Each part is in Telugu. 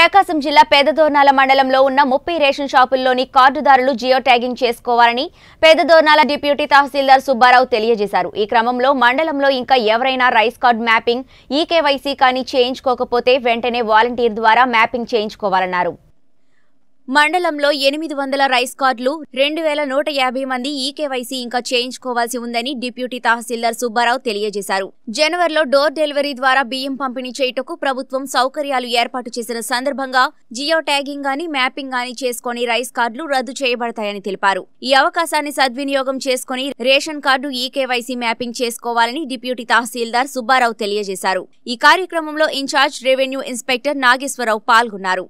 ప్రకాశం జిల్లా పేదదోర్నాల మండలంలో ఉన్న ముప్పై రేషన్ షాపుల్లోని కార్డుదారులు జియో ట్యాగింగ్ చేసుకోవాలని పేదదోర్నాల డిప్యూటీ తహసీల్దార్ సుబ్బారావు తెలియజేశారు ఈ క్రమంలో మండలంలో ఇంకా ఎవరైనా రైస్ కార్డ్ మ్యాపింగ్ ఈకేవైసీ కానీ చేయించుకోకపోతే వెంటనే వాలంటీర్ ద్వారా మ్యాపింగ్ చేయించుకోవాలన్నారు మండలంలో ఎనిమిది వందల రైస్ కార్డులు రెండు వేల నూట యాభై మంది ఈకేవైసీ ఇంకా చేయించుకోవాల్సి ఉందని డిప్యూటీ తహసీల్దార్ సుబ్బారావు తెలియజేశారు జనవరిలో డోర్ డెలివరీ ద్వారా బియ్యం పంపిణీ చేయుటకు ప్రభుత్వం సౌకర్యాలు ఏర్పాటు చేసిన సందర్భంగా జియో ట్యాగింగ్ గాని మ్యాపింగ్ గాని చేసుకుని రైస్ కార్డులు రద్దు చేయబడతాయని తెలిపారు ఈ అవకాశాన్ని సద్వినియోగం చేసుకుని రేషన్ కార్డు ఈకేవైసీ మ్యాపింగ్ చేసుకోవాలని డిప్యూటీ తహసీల్దార్ సుబ్బారావు తెలియజేశారు ఈ కార్యక్రమంలో ఇన్ఛార్జ్ రెవెన్యూ ఇన్స్పెక్టర్ నాగేశ్వరరావు పాల్గొన్నారు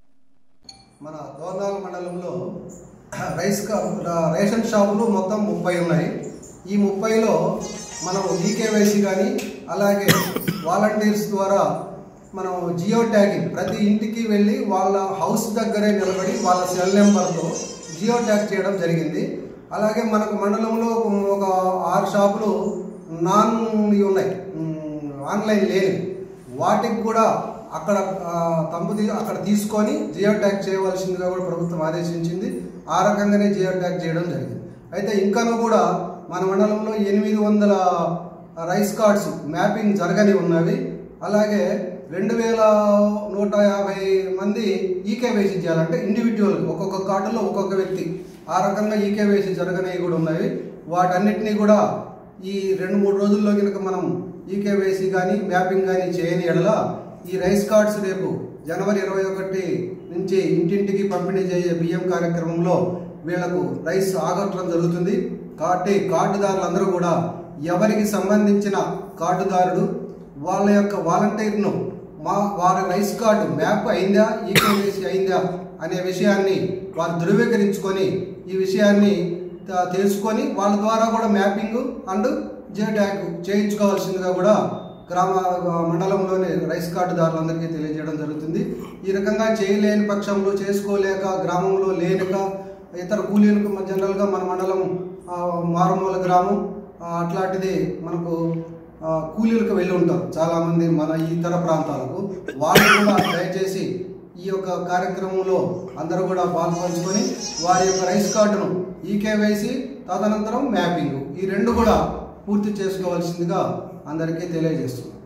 మన దోర్నాల మండలంలో రైస్ కా- రా- రేషన్ షాపులు మొత్తం ముప్పై ఉన్నాయి ఈ ముప్పైలో మనం ఈకేవైసీ కానీ అలాగే వాలంటీర్స్ ద్వారా మనం జియో ట్యాగింగ్ ప్రతి ఇంటికి వెళ్ళి వాళ్ళ హౌస్ దగ్గరే నిలబడి వాళ్ళ సెల్ నెంబర్తో జియో ట్యాగ్ చేయడం జరిగింది అలాగే మనకు మండలంలో ఒక ఆరు షాపులు నాన్ ఇవి ఉన్నాయి ఉమ్, ఆన్లైన్ లేని వాటికి కూడా అక్కడ ఆ, తంబు తీ అక్కడ తీసుకొని జియో ట్యాగ్ చేయవలసిందిగా కూడా ప్రభుత్వం ఆదేశించింది ఆ రకంగానే జియో ట్యాగ్ చేయడం జరిగింది అయితే ఇంకనూ కూడా మన మండలంలో ఎనిమిది వందల రైస్ కార్డ్స్ మ్యాపింగ్ జరగని ఉన్నవి అలాగే రెండు వేల నూట యాభై మంది ఈకేవైసీ చేయాలంటే ఇండివిజువల్ ఒక్కొక్క కార్డులో ఒక్కొక్క వ్యక్తి ఆ రకంగా ఈకేవైసీ జరగనివి కూడా ఉన్నవి వాటన్నిటినీ కూడా ఈ రెండు మూడు రోజుల్లో కనుక మనం ఈకేవైసీ కానీ మ్యాపింగ్ కానీ చేయని ఎడల ఈ రైస్ కార్డ్స్ రేపు జనవరి ఇరవై ఒకటి నుంచి ఇంటింటికి పంపిణీ చేసే బియ్యం కార్యక్రమంలో వీళ్లకు రైస్ ఆగట్టడం జరుగుతుంది కాబట్టి కార్డుదారులందరూ కూడా ఎవరికి సంబంధించిన కార్డుదారుడు వాళ్ళ యొక్క వాలంటీర్ను మా వారి రైస్ కార్డు మ్యాప్ అయిందా ఈకేవైసీ అయిందా అనే విషయాన్ని వారు ధృవీకరించుకొని ఈ విషయాన్ని త- తెలుసుకొని వాళ్ళ ద్వారా కూడా మ్యాపింగ్ అండ్ జే ట్యాగ్ చేయించుకోవాల్సిందిగా కూడా గ్రామ మండలంలోని రైస్ కార్డుదారులందరికీ తెలియజేయడం జరుగుతుంది ఈ రకంగా చేయలేని పక్షంలో చేసుకోలేక గ్రామంలో లేనిక ఇతర కూలీలకు మన- జనరల్గా మన మండలం ఆ, మారుమూల గ్రామం ఆ, అట్లాంటిది మనకు ఆ, కూలీలకు వెళ్ళి ఉంటారు చాలామంది మన ఈ ఇతర ప్రాంతాలకు వాళ్ళు కూడా దయచేసి ఈ యొక్క కార్యక్రమంలో అందరూ కూడా పాల్పంచుకొని వారి యొక్క రైస్ కార్డును ఈకేవైసీ తదనంతరం మ్యాపింగ్ ఈ రెండు కూడా పూర్తి చేసుకోవాల్సిందిగా అందరికీ తెలియజేస్తున్నాం